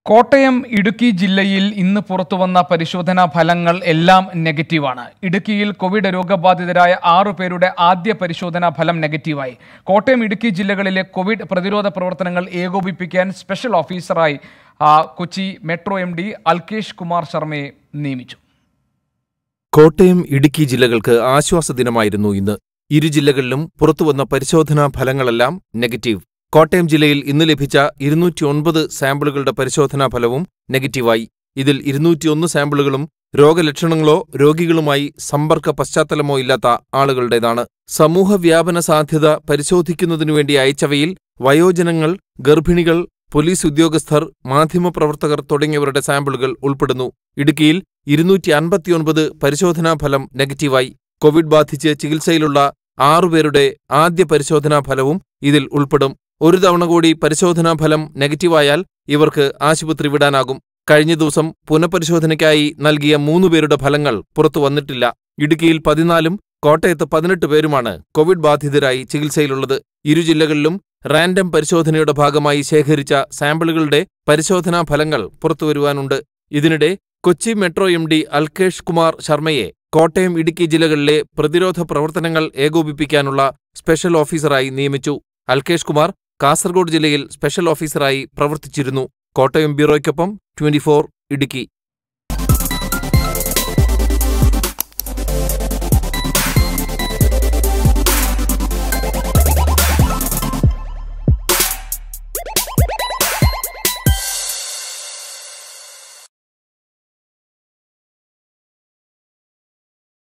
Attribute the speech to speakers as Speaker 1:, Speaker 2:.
Speaker 1: കോട്ടയം ഇടുക്കി ജില്ലയിൽ ഇന്ന് പുറത്തുവന്ന പരിശോധനാ ഫലങ്ങൾ എല്ലാം നെഗറ്റീവാണ് ഇടുക്കിയിൽ കോവിഡ് രോഗബാധിതരായ ആറു പേരുടെ ആദ്യ പരിശോധനാ ഫലം നെഗറ്റീവായി കോട്ടയം ഇടുക്കി ജില്ലകളിലെ കോവിഡ് പ്രതിരോധ പ്രവർത്തനങ്ങൾ ഏകോപിപ്പിക്കാൻ സ്പെഷ്യൽ ഓഫീസറായി ആ, Kochi metro M D Alkesh Kumar ശർമ്മയെ നിയമിച്ചു
Speaker 2: കോട്ടയം ഇടുക്കി ജില്ലകൾക്ക് ആശ്വാസ ദിനമായിരുന്നു ഇന്ന് ഇരു ജില്ലകളിലും പുറത്തുവന്ന പരിശോധനാ ഫലങ്ങളെല്ലാം നെഗറ്റീവ് കോട്ടയം ജില്ലയിൽ ഇന്ന് ലഭിച്ച ഇരുന്നൂറ്റിയൊൻപത് സാമ്പിളുകളുടെ പരിശോധനാ ഫലവും നെഗറ്റീവായി ഇതിൽ ഇരുന്നൂറ്റിയൊന്ന് സാമ്പിളുകളും രോഗലക്ഷണങ്ങളോ രോഗികളുമായി സമ്പർക്ക പശ്ചാത്തലമോ ഇല്ലാത്ത ആളുകളുടേതാണ് സമൂഹവ്യാപന സാധ്യത പരിശോധിക്കുന്നതിനുവേണ്ടി അയച്ചവയിൽ വയോജനങ്ങൾ ഗർഭിണികൾ പോലീസ് ഉദ്യോഗസ്ഥർ മാധ്യമപ്രവർത്തകർ തുടങ്ങിയവരുടെ സാമ്പിളുകൾ ഉൾപ്പെടുന്നു ഇടുക്കിയിൽ ഇരുന്നൂറ്റി അൻപത്തിയൊൻപത് പരിശോധനാഫലം നെഗറ്റീവായി കോവിഡ് ബാധിച്ച് ചികിത്സയിലുള്ള ആറുപേരുടെ ആദ്യ പരിശോധനാ ഫലവും ഇതിൽ ഉൾപ്പെടും ഒരു തവണ കൂടി പരിശോധനാ ഫലം നെഗറ്റീവായാൽ ഇവർക്ക് ആശുപത്രി വിടാനാകും കഴിഞ്ഞ ദിവസം പുനഃപരിശോധനയ്ക്കായി നൽകിയ മൂന്നുപേരുടെ ഫലങ്ങൾ പുറത്തു വന്നിട്ടില്ല ഇടുക്കിയിൽ പതിനാലും കോട്ടയത്ത് പതിനെട്ട് പേരുമാണ് കോവിഡ് ബാധിതരായി ചികിത്സയിലുള്ളത് ഇരു ജില്ലകളിലും റാൻഡം പരിശോധനയുടെ ഭാഗമായി ശേഖരിച്ച സാമ്പിളുകളുടെ പരിശോധനാ ഫലങ്ങൾ പുറത്തുവരുവാനുണ്ട് ഇതിനിടെ Kochi metro M D Alkesh Kumar ശർമ്മയെ കോട്ടയം ഇടുക്കി ജില്ലകളിലെ പ്രതിരോധ പ്രവർത്തനങ്ങൾ ഏകോപിപ്പിക്കാനുള്ള സ്പെഷ്യൽ ഓഫീസറായി നിയമിച്ചു അൽകേഷ് കുമാർ കാസർഗോഡ് ജില്ലയിൽ സ്പെഷ്യൽ ഓഫീസറായി പ്രവർത്തിച്ചിരുന്നു കോട്ടയം ബ്യൂറോയ്ക്കൊപ്പം ട്വന്റിഫോർ ഇടുക്കി